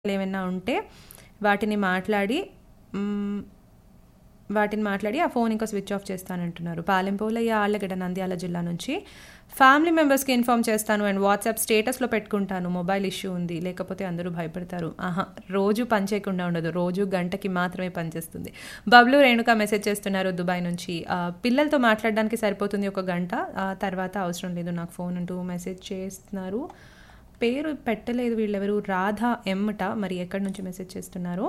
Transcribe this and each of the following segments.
ఏమైనా ఉంటే వాటిని మాట్లాడి మ్, వాటిని మాట్లాడి ఆ ఫోన్ ఇంకా స్విచ్ ఆఫ్ చేస్తానంటున్నారు పాలెంపోలయ్య ఆళ్ళగడ్డ నంద్యాల జిల్లా నుంచి ఫ్యామిలీ మెంబర్స్కి ఇన్ఫామ్ చేస్తాను అండ్ వాట్సాప్ స్టేటస్లో పెట్టుకుంటాను మొబైల్ ఇష్యూ ఉంది లేకపోతే అందరూ భయపడతారు ఆహా రోజు పని చేయకుండా ఉండదు రోజు గంటకి మాత్రమే పనిచేస్తుంది బబ్లు రేణుక మెసేజ్ చేస్తున్నారు దుబాయ్ నుంచి ఆ, పిల్లలతో మాట్లాడడానికి సరిపోతుంది ఒక గంట ఆ తర్వాత అవసరం లేదు నాకు ఫోన్ అంటూ మెసేజ్ చేస్తున్నారు పేరు పెట్టలేదు వీళ్ళెవరు రాధా ఎమ్మట మరి ఎక్కడి నుంచి మెసేజ్ చేస్తున్నారు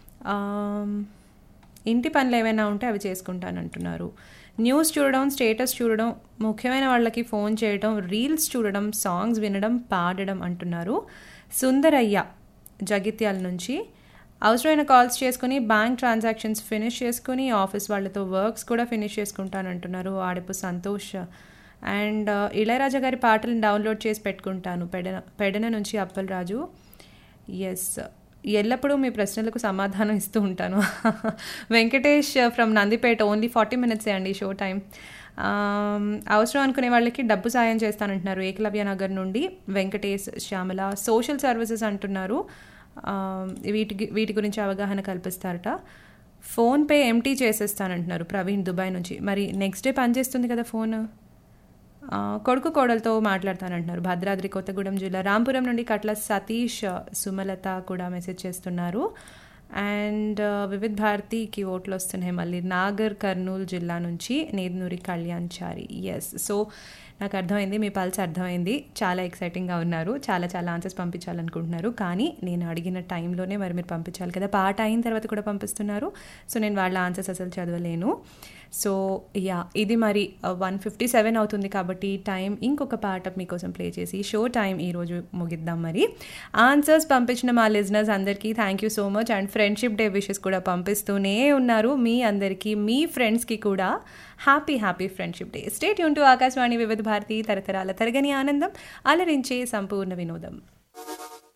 ఆమ్, ఇంటి పనులు ఏమైనా ఉంటే అవి చేసుకుంటానంటున్నారు న్యూస్ చూడడం స్టేటస్ చూడడం ముఖ్యమైన వాళ్ళకి ఫోన్ చేయడం రీల్స్ చూడడం సాంగ్స్ వినడం పాడడం అంటున్నారు సుందరయ్య జగిత్యాల నుంచి అవసరమైన కాల్స్ చేసుకుని బ్యాంక్ ట్రాన్సాక్షన్స్ ఫినిష్ చేసుకుని ఆఫీస్ వాళ్ళతో వర్క్స్ కూడా ఫినిష్ చేసుకుంటానంటున్నారు ఆడపు సంతోష్ అండ్ ఇళయరాజా గారి పాటలను డౌన్లోడ్ చేసి పెట్టుకుంటాను పెడన పెడన నుంచి అప్పలరాజు ఎస్ ఎల్లప్పుడూ మీ ప్రశ్నలకు సమాధానం ఇస్తూ ఉంటాను Venkatesh from Nandipet only forty మినిట్సే అండి షో టైం ఆమ్, అవసరం అనుకునే వాళ్ళకి డబ్బు సాయం చేస్తానంటున్నారు ఏకలవ్య నగర్ నుండి వెంకటేష్ శ్యామల సోషల్ సర్వీసెస్ అంటున్నారు ఆమ్, వీటి వీటి గురించి అవగాహన కల్పిస్తారట ఫోన్పే ఎంటీ చేసేస్తానంటున్నారు ప్రవీణ్ దుబాయ్ నుంచి మరి నెక్స్ట్ డే పనిచేస్తుంది కదా ఫోన్ ఆ, కొడుకు కోడలతో మాట్లాడతానంటున్నారు భద్రాద్రి కొత్తగూడెం జిల్లా రాంపురం నుండి కట్ల సతీష్ సుమలత కూడా మెసేజ్ చేస్తున్నారు అండ్ వివిధ్ భారతికి ఓట్లు వస్తున్నాయి మళ్ళీ నాగర్ కర్నూలు జిల్లా నుంచి నేదునూరి కళ్యాణ్ చారి ఎస్ సో నాకు అర్థమైంది మీ పల్స్ అర్థమైంది చాలా ఎక్సైటింగ్గా ఉన్నారు చాలా చాలా ఆన్సర్స్ పంపించాలనుకుంటున్నారు కానీ నేను అడిగిన టైంలోనే మరి మీరు పంపించాలి కదా పాట అయిన తర్వాత కూడా పంపిస్తున్నారు సో నేను వాళ్ళ ఆన్సర్స్ అసలు చదవలేను సో యా ఇది మరి వన్ ఫిఫ్టీ సెవెన్ అవుతుంది కాబట్టి టైం ఇంకొక పాట మీకోసం ప్లే చేసి షో టైం ఈరోజు ముగిద్దాం మరి ఆన్సర్స్ పంపించిన మా లిజనర్స్ అందరికీ thank you so much and friendship day wishes కూడా పంపిస్తూనే ఉన్నారు మీ అందరికీ మీ ఫ్రెండ్స్కి కూడా happy happy friendship day stay యూన్ టు ఆకాశవాణి వివిధ భారతి తరతరాల తరగని ఆనందం అలరించే సంపూర్ణ వినోదం